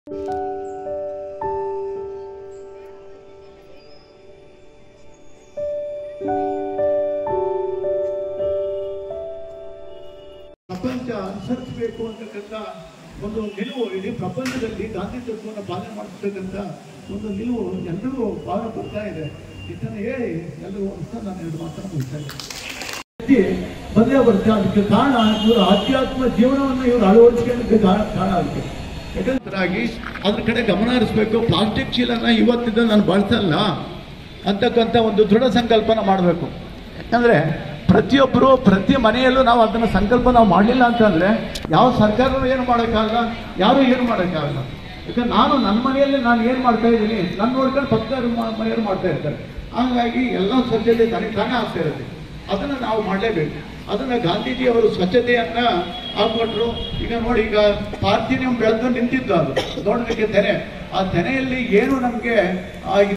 ಪ್ರಪಂಚ ಅನುಸರಿಸಬೇಕು ಅಂತಕ್ಕಂಥ ಒಂದು ನಿಲುವು ಇಡೀ ಪ್ರಪಂಚದಲ್ಲಿ ಗಾಂಧಿ ತತ್ವವನ್ನು ಪಾಲನೆ ಮಾಡ್ತಕ್ಕಂಥ ಒಂದು ನಿಲುವು ಎಲ್ರಿಗೂ ಭಾಳ ಬರ್ತಾ ಇದೆ ಇದನ್ನು ಹೇಳಿ ಎಲ್ಲರಿಗೂ ಅಂತ ನಾನು ಎರಡು ಮಾತನ್ನು ಮುಗಿಸ್ತಾ ಇದ್ದೀನಿ. ವ್ಯಕ್ತಿ ಬಂದೇ ಬರುತ್ತೆ ಅದಕ್ಕೆ ಕಾರಣ ಇವರು ಆಧ್ಯಾತ್ಮ ಜೀವನವನ್ನು ಇವರು ಅಳವಡಿಸ್ಕೊಳ್ಳೋದಕ್ಕೆ ಕಾರಣ ಕಾರಣ ಆಗುತ್ತೆ ಯಾಕಂದ್ರಾಗಿ ಅದ್ರ ಕಡೆ ಗಮನ ಹರಿಸ್ಬೇಕು ಪ್ಲಾಸ್ಟಿಕ್ ಚೀಲನ ಇವತ್ತಿಂದ ನಾನು ಬಳಸಲ್ಲ ಅಂತಕ್ಕಂಥ ಒಂದು ದೃಢ ಸಂಕಲ್ಪನ ಮಾಡಬೇಕು ಯಾಕಂದ್ರೆ ಪ್ರತಿಯೊಬ್ಬರು ಪ್ರತಿ ಮನೆಯಲ್ಲೂ ನಾವು ಅದನ್ನ ಸಂಕಲ್ಪ ನಾವು ಮಾಡಲಿಲ್ಲ ಅಂತಂದ್ರೆ ಯಾವ ಸರ್ಕಾರನೂ ಏನು ಮಾಡೋಕ್ಕಾಗಲ್ಲ ಯಾರು ಏನು ಮಾಡೋಕ್ಕಾಗಲ್ಲ ಯಾಕಂದ್ರೆ ನಾನು ನನ್ನ ಮನೆಯಲ್ಲಿ ನಾನು ಏನು ಮಾಡ್ತಾ ಇದ್ದೀನಿ ನನ್ನ ನೋಡ್ಕೊಂಡು ಪಕ್ಕದ ಮನೆಯವರು ಮಾಡ್ತಾ ಇರ್ತಾರೆ ಹಾಗಾಗಿ ಎಲ್ಲ ಸ್ವಚ್ಛತೆ ತನಗೆ ತಾನೇ ಆಗ್ತಾ ಇರುತ್ತೆ ಅದನ್ನ ನಾವು ಮಾಡಲೇಬೇಕು ಅದನ್ನ ಗಾಂಧೀಜಿ ಅವರು ಸ್ವಚ್ಛತೆಯನ್ನ ಹಾಕೊಟ್ರು ಈಗ ನೋಡಿ ಈಗ ಪಾರ್ಥಿನಿಯಂ ಬೆಳೆದು ನಿಂತಿದ್ದು ಅದು ನೋಡೋದಕ್ಕೆ ತೆನೆ ಆ ತೆನೆಯಲ್ಲಿ ಏನು ನಮಗೆ